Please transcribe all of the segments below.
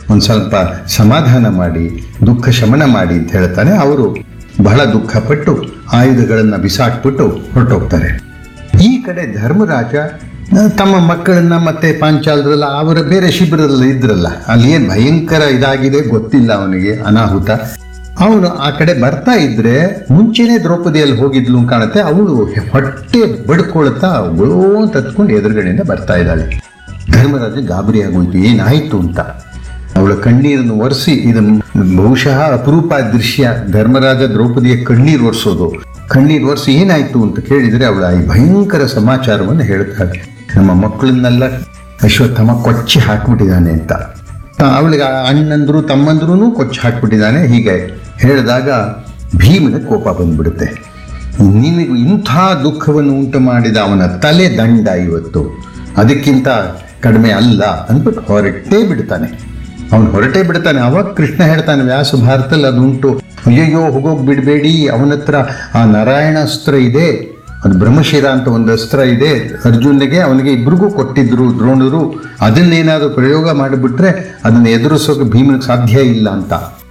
ಒಂದು ಸ್ವಲ್ಪ ಸಮಾಧಾನ ಮಾಡಿ ದುಃಖ ಶಮನ ಮಾಡಿ ಅಂತ ಹೇಳ್ತಾನೆ ಅವರು ಬಹಳ ದುಃಖಪಟ್ಟು ಆಯುಧಗಳನ್ನು ಬಿಸಾಕ್ಬಿಟ್ಟು ಹೊರಟೋಗ್ತಾರೆ ಈ ಕಡೆ ಧರ್ಮರಾಜ ಆ, ತಮ್ಮ ಮಕ್ಕಳನ್ನ ಮತ್ತೆ ಪಾಂಚಾಲರಲ್ಲ ಅವರ ಬೇರೆ ಶಿಬಿರದಲ್ಲಿ ಇದ್ರಲ್ಲ ಅಲ್ಲಿ ಏನು ಭಯಂಕರ ಇದಾಗಿದೆ ಗೊತ್ತಿಲ್ಲ ಅವನಿಗೆ ಅನಾಹುತ ಅವನು ಆ ಕಡೆ ಬರ್ತಾ ಇದ್ರೆ ಮುಂಚೆನೆ ದ್ರೌಪದಿಯಲ್ಲಿ ಹೋಗಿದ್ಲು ಅಂತ ಕಾಣುತ್ತೆ ಅವಳು ಹೊಟ್ಟೆ ಬಡ್ಕೊಳ್ತಾ ಅವಳು ಅಂತ ಹತ್ಕೊಂಡು ಎದುರುಗಡೆಯಿಂದ ಬರ್ತಾ ಇದ್ದಾಳೆ ಧರ್ಮರಾಜ ಗಾಬರಿ ಆಗೋಯ್ತು ಏನಾಯ್ತು ಅಂತ ಅವಳ ಕಣ್ಣೀರನ್ನು ಒರೆಸಿ ಇದನ್ನು ಬಹುಶಃ ಅಪರೂಪ ದೃಶ್ಯ ಧರ್ಮರಾಜ ದ್ರೌಪದಿಯ ಕಣ್ಣೀರು ಒರೆಸೋದು ಕಣ್ಣೀರು ಒರೆಸಿ ಏನಾಯ್ತು ಅಂತ ಕೇಳಿದರೆ ಅವಳ ಈ ಭಯಂಕರ ಸಮಾಚಾರವನ್ನು ಹೇಳ್ತಾಳೆ ನಮ್ಮ ಮಕ್ಕಳನ್ನೆಲ್ಲ ಅಶ್ವತ್ಥಾಮ ಕೊಚ್ಚಿ ಹಾಕ್ಬಿಟ್ಟಿದ್ದಾನೆ ಅಂತ ಅವಳಿಗೆ ಅಣ್ಣಂದ್ರು ತಮ್ಮಂದ್ರೂ ಕೊಚ್ಚಿ ಹಾಕ್ಬಿಟ್ಟಿದ್ದಾನೆ ಹೀಗೆ ಹೇಳಿದಾಗ ಭೀಮನ ಕೋಪ ಬಂದ್ಬಿಡುತ್ತೆ ನಿನಗೆ ಇಂಥ ದುಃಖವನ್ನು ಉಂಟು ಮಾಡಿದ ಅವನ ತಲೆ ದಂಡ ಇವತ್ತು ಅದಕ್ಕಿಂತ ಕಡಿಮೆ ಅಲ್ಲ ಅಂದ್ಬಿಟ್ಟು ಹೊರಟೇ ಬಿಡ್ತಾನೆ ಅವನು ಹೊರಟೇ ಬಿಡ್ತಾನೆ ಅವಾಗ ಕೃಷ್ಣ ಹೇಳ್ತಾನೆ ವ್ಯಾಸ ಭಾರತದಲ್ಲಿ ಅದುಂಟು ಅಯ್ಯಯ್ಯೋ ಹೋಗೋಗ್ ಬಿಡಬೇಡಿ ಅವನ ಹತ್ರ ಆ ನಾರಾಯಣಾಸ್ತ್ರ ಇದೆ ಅದು ಬ್ರಹ್ಮಶಿರ ಅಂತ ಒಂದು ಅಸ್ತ್ರ ಇದೆ ಅರ್ಜುನಿಗೆ ಅವನಿಗೆ ಇಬ್ರಿಗೂ ಕೊಟ್ಟಿದ್ರು ದ್ರೋಣರು ಅದನ್ನೇನಾದ್ರೂ ಪ್ರಯೋಗ ಮಾಡಿಬಿಟ್ರೆ ಅದನ್ನ ಎದುರಿಸೋಕೆ ಭೀಮನಿಗೆ ಸಾಧ್ಯ ಇಲ್ಲ ಅಂತ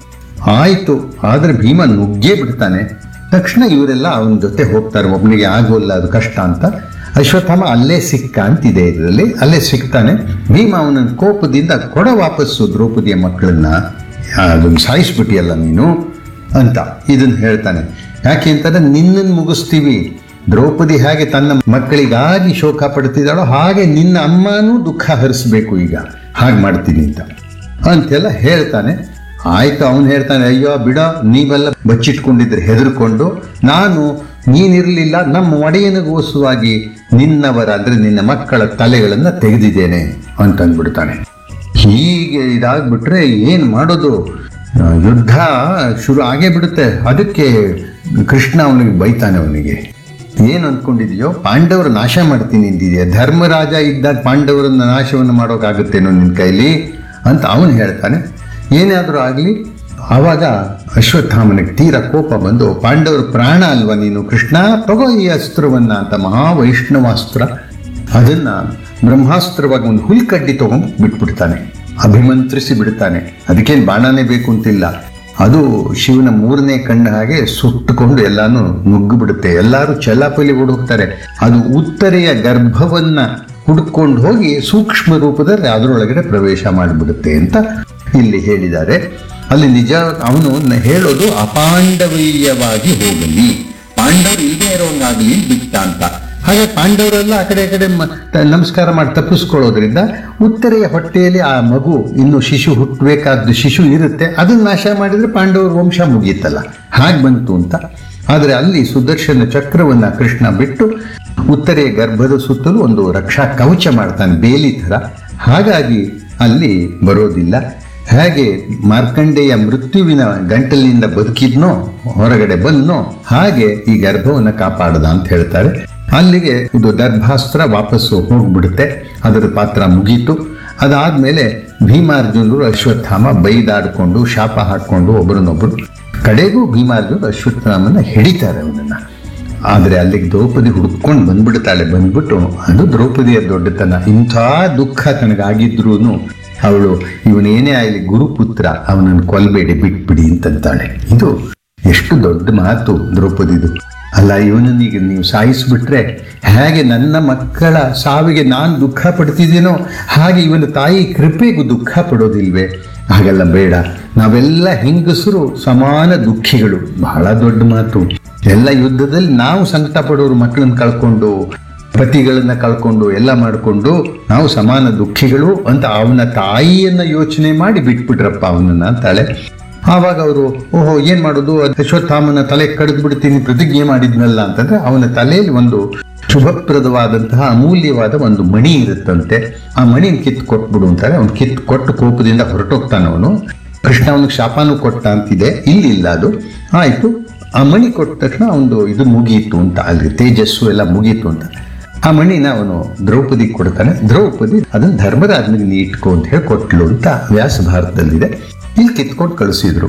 ಆಯ್ತು ಆದ್ರೆ ಭೀಮ ನುಗ್ಗೇ ಬಿಡ್ತಾನೆ ತಕ್ಷಣ ಇವರೆಲ್ಲ ಅವನ ಜೊತೆ ಹೋಗ್ತಾರೆ ಒಬ್ಬನಿಗೆ ಆಗೋಲ್ಲ ಅದು ಕಷ್ಟ ಅಂತ ಅಶ್ವತ್ಥಾಮ ಅಲ್ಲೇ ಸಿಕ್ಕ ಅಂತಿದೆ ಇದರಲ್ಲಿ ಅಲ್ಲೇ ಸಿಗ್ತಾನೆ ಭೀಮ ಅವನ ಕೋಪದಿಂದ ಕೊಡ ವಾಪಸ್ಸು ದ್ರೌಪದಿಯ ಮಕ್ಕಳನ್ನ ಅದನ್ನು ಸಾಯಿಸ್ಬಿಟ್ಟಿಯಲ್ಲ ನೀನು ಅಂತ ಇದನ್ನ ಹೇಳ್ತಾನೆ ಯಾಕೆ ಅಂತಂದ್ರೆ ನಿನ್ನನ್ನು ಮುಗಿಸ್ತೀವಿ ದ್ರೌಪದಿ ಹೇಗೆ ತನ್ನ ಮಕ್ಕಳಿಗಾಗಿ ಶೋಕ ಪಡ್ತಿದ್ದಾಳೋ ಹಾಗೆ ನಿನ್ನ ಅಮ್ಮನೂ ದುಃಖ ಹರಿಸ್ಬೇಕು ಈಗ ಹಾಗೆ ಮಾಡ್ತೀನಿ ಅಂತ ಅಂತೆಲ್ಲ ಹೇಳ್ತಾನೆ ಆಯ್ತು ಅವನು ಹೇಳ್ತಾನೆ ಅಯ್ಯೋ ಬಿಡ ನೀವೆಲ್ಲ ಬಚ್ಚಿಟ್ಕೊಂಡಿದ್ರೆ ಹೆದರ್ಕೊಂಡು ನಾನು ನೀನಿರಲಿಲ್ಲ ನಮ್ಮ ಒಡೆಯನಿಗೋಸ್ಕರವಾಗಿ ನಿನ್ನವರ ಅಂದ್ರೆ ನಿನ್ನ ಮಕ್ಕಳ ತಲೆಗಳನ್ನು ತೆಗೆದಿದ್ದೇನೆ ಅಂತ ಅಂದ್ಬಿಡ್ತಾನೆ ಹೀಗೆ ಇದಾಗ್ಬಿಟ್ರೆ ಏನು ಮಾಡೋದು ಆ, ಯುದ್ಧ ಶುರು ಆಗೇ ಬಿಡುತ್ತೆ ಅದಕ್ಕೆ ಕೃಷ್ಣ ಅವನಿಗೆ ಬೈತಾನೆ ಅವನಿಗೆ ಏನು ಅಂದ್ಕೊಂಡಿದೆಯೋ ಪಾಂಡವರ ನಾಶ ಮಾಡ್ತೀನಿ ಅಂದಿದೆಯಾ ಧರ್ಮರಾಜ ಇದ್ದಾಗ ಪಾಂಡವರನ್ನ ನಾಶವನ್ನು ಮಾಡೋಕ್ಕಾಗುತ್ತೇನೋ ನಿನ್ನ ಕೈಲಿ ಅಂತ ಅವನು ಹೇಳ್ತಾನೆ ಏನಾದರೂ ಆಗಲಿ ಆವಾಗ ಅಶ್ವತ್ಥಾಮನಿಗೆ ತೀರ ಕೋಪ ಬಂದು ಪಾಂಡವರ ಪ್ರಾಣ ಅಲ್ವಾ ನೀನು ಕೃಷ್ಣ ತಗೋ ಈ ಅಸ್ತ್ರವನ್ನ ಅಂತ ಮಹಾವೈಷ್ಣವಾಸ್ತ್ರ ಅದನ್ನ ಬ್ರಹ್ಮಾಸ್ತ್ರವಾಗಿ ಒಂದು ಹುಲ್ಕಡ್ಡಿ ತಗೊಂಡು ಬಿಟ್ಬಿಡ್ತಾನೆ ಅಭಿಮಂತ್ರಿಸಿ ಬಿಡ್ತಾನೆ ಅದಕ್ಕೇನು ಬಾಣನೇ ಬೇಕು ಅಂತಿಲ್ಲ ಅದು ಶಿವನ ಮೂರನೇ ಕಣ್ಣು ಹಾಗೆ ಸುಟ್ಟುಕೊಂಡು ಎಲ್ಲಾನು ನುಗ್ಗು ಬಿಡುತ್ತೆ ಎಲ್ಲರೂ ಚಲಾಪಲಿ ಹುಡುಕ್ತಾರೆ ಅದು ಉತ್ತರೆಯ ಗರ್ಭವನ್ನ ಹುಡ್ಕೊಂಡು ಹೋಗಿ ಸೂಕ್ಷ್ಮ ರೂಪದಲ್ಲಿ ಅದರೊಳಗಡೆ ಪ್ರವೇಶ ಮಾಡಿಬಿಡುತ್ತೆ ಅಂತ ಇಲ್ಲಿ ಹೇಳಿದ್ದಾರೆ ಅಲ್ಲಿ ನಿಜ ಅವನು ನ- ಹೇಳೋದು ಅಪಾಂಡವೀಯವಾಗಿ ಹೋಗಲಿ ಪಾಂಡವರು ಇಲ್ಲದೆ ಇರೋಂಗಾಗಲಿ ಬಿಟ್ಟ ಅಂತ ಹಾಗೆ ಪಾಂಡವರೆಲ್ಲ ಆ ಕಡೆ ಈ ಕಡೆ ಮ- ತ- ನಮಸ್ಕಾರ ಮಾಡಿ ತಪ್ಪಿಸ್ಕೊಳ್ಳೋದ್ರಿಂದ ಉತ್ತರೆಯ ಹೊಟ್ಟೆಯಲ್ಲಿ ಆ ಮಗು ಇನ್ನು ಶಿಶು ಹುಟ್ಟಬೇಕಾದ್ದು ಶಿಶು ಇರುತ್ತೆ ಅದನ್ನ ನಾಶ ಮಾಡಿದ್ರೆ ಪಾಂಡವರ ವಂಶ ಮುಗೀತಲ್ಲ ಹಾಗೆ ಬಂತು ಅಂತ ಆದರೆ ಅಲ್ಲಿ ಸುದರ್ಶನ ಚಕ್ರವನ್ನ ಕೃಷ್ಣ ಬಿಟ್ಟು ಉತ್ತರೆಯ ಗರ್ಭದ ಸುತ್ತಲೂ ಒಂದು ರಕ್ಷಾ ಕವಚ ಮಾಡ್ತಾನೆ ಬೇಲಿ ಥರ ಹಾಗಾಗಿ ಅಲ್ಲಿ ಬರೋದಿಲ್ಲ ಹೇಗೆ ಮಾರ್ಕಂಡೇಯ ಮೃತ್ಯುವಿನ ಗಂಟಲಿನಿಂದ ಬದುಕಿದ್ನೋ ಹೊರಗಡೆ ಬಂದ್ನೋ ಹಾಗೆ ಈ ಗರ್ಭವನ್ನು ಕಾಪಾಡದ ಅಂತ ಹೇಳ್ತಾರೆ ಅಲ್ಲಿಗೆ ಇದು ಗರ್ಭಾಸ್ತ್ರ ವಾಪಸ್ಸು ಹೋಗ್ಬಿಡುತ್ತೆ ಅದರ ಪಾತ್ರ ಮುಗೀತು ಅದಾದ್ಮೇಲೆ ಭೀಮಾರ್ಜುನರು ಅಶ್ವತ್ಥಾಮ ಬೈದಾಡ್ಕೊಂಡು ಶಾಪ ಹಾಕೊಂಡು ಒಬ್ಬರನ್ನೊಬ್ಬರು ಕಡೆಗೂ ಭೀಮಾರ್ಜುನರು ಅಶ್ವತ್ಥಾಮನ ಹಿಡಿತಾರೆ ಅವನನ್ನ ಆದರೆ ಅಲ್ಲಿಗೆ ದ್ರೌಪದಿ ಹುಡ್ಕೊಂಡು ಬಂದ್ಬಿಡ್ತಾಳೆ ಬಂದ್ಬಿಟ್ಟು ಅದು ದ್ರೌಪದಿಯ ದೊಡ್ಡತನ ಇಂಥ ದುಃಖ ತನಗಾಗಿದ್ರೂ ಅವಳು ಇವನೇನೇ ಆಗಲಿ ಗುರುಪುತ್ರ ಅವನನ್ನು ಕೊಲ್ಬೇಡಿ ಬಿಟ್ಬಿಡಿ ಅಂತಂತಾಳೆ ಇದು ಎಷ್ಟು ದೊಡ್ಡ ಮಾತು ದ್ರೌಪದಿದು ಅಲ್ಲ ಇವನನ್ನೀಗ ನೀವು ಸಾಯಿಸ್ಬಿಟ್ರೆ ಹೇಗೆ ನನ್ನ ಮಕ್ಕಳ ಸಾವಿಗೆ ನಾನು ದುಃಖ ಪಡ್ತಿದ್ದೀನೋ ಹಾಗೆ ಇವನ ತಾಯಿ ಕೃಪೆಗೂ ದುಃಖ ಪಡೋದಿಲ್ವೇ ಹಾಗೆಲ್ಲ ಬೇಡ ನಾವೆಲ್ಲ ಹೆಂಗಸರು ಸಮಾನ ದುಃಖಿಗಳು ಬಹಳ ದೊಡ್ಡ ಮಾತು ಎಲ್ಲ ಯುದ್ಧದಲ್ಲಿ ನಾವು ಸಂಕಟ ಪಡೋರು ಮಕ್ಕಳನ್ನ ಕಳ್ಕೊಂಡು ಪತಿಗಳನ್ನ ಕಳ್ಕೊಂಡು ಎಲ್ಲ ಮಾಡಿಕೊಂಡು ನಾವು ಸಮಾನ ದುಃಖಿಗಳು ಅಂತ ಅವನ ತಾಯಿಯನ್ನ ಯೋಚನೆ ಮಾಡಿ ಬಿಟ್ಬಿಟ್ರಪ್ಪ ಅವನನ್ನ ಅಂತಾಳೆ ಆವಾಗ ಅವರು ಓಹೋ ಏನ್ ಮಾಡೋದು ಅಶ್ವತ್ಥಾಮನ ತಲೆ ಕಡಿದು ಬಿಡ್ತೀನಿ ಪ್ರತಿಜ್ಞೆ ಮಾಡಿದ್ನಲ್ಲ ಅಂತಂದ್ರೆ ಅವನ ತಲೆಯಲ್ಲಿ ಒಂದು ಶುಭಪ್ರದವಾದಂತಹ ಅಮೂಲ್ಯವಾದ ಒಂದು ಮಣಿ ಇರುತ್ತಂತೆ ಆ ಮಣಿನ ಕಿತ್ತು ಕೊಟ್ಬಿಡು ಅಂತಾರೆ ಅವ್ನು ಕಿತ್ತು ಕೊಟ್ಟು ಕೋಪದಿಂದ ಹೊರಟೋಗ್ತಾನೆ ಅವನು ಕೃಷ್ಣ ಅವನಿಗೆ ಶಾಪಾನು ಕೊಟ್ಟ ಅಂತಿದೆ ಇಲ್ಲಿ ಇಲ್ಲ ಅದು ಆಯ್ತು ಆ ಮಣಿ ಕೊಟ್ಟ ತಕ್ಷಣ ಒಂದು ಇದು ಮುಗೀತು ಅಂತ ಅಲ್ಲಿ ತೇಜಸ್ಸು ಎಲ್ಲ ಮುಗೀತು ಅಂತ ಆ ಮಣಿನ ಅವನು ದ್ರೌಪದಿ ಕೊಡ್ತಾನೆ ದ್ರೌಪದಿ ಅದನ್ನ ಧರ್ಮರಾಜನಿಗೆ ನೀ ಇಟ್ಕೊ ಅಂತ ಹೇಳಿ ಕೊಟ್ಲು ಅಂತ ವ್ಯಾಸ ಭಾರತದಲ್ಲಿದೆ ಇಲ್ಲಿ ಕಿತ್ಕೊಂಡು ಕಳಿಸಿದ್ರು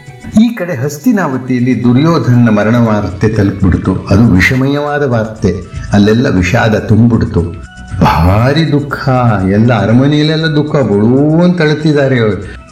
ಈ ಕಡೆ ಹಸ್ತಿನಾವತಿಯಲ್ಲಿ ದುರ್ಯೋಧನ ಮರಣ ವಾರ್ತೆ ತಲುಪಿಬಿಡ್ತು ಅದು ವಿಷಮಯವಾದ ವಾರ್ತೆ ಅಲ್ಲೆಲ್ಲ ವಿಷಾದ ತುಂಬಿಡ್ತು ಭಾರಿ ದುಃಖ ಎಲ್ಲ ಅರಮನೆಯಲ್ಲೆಲ್ಲ ದುಃಖ ಬಡೂ ಅಂತ ಅಳ್ತಿದ್ದಾರೆ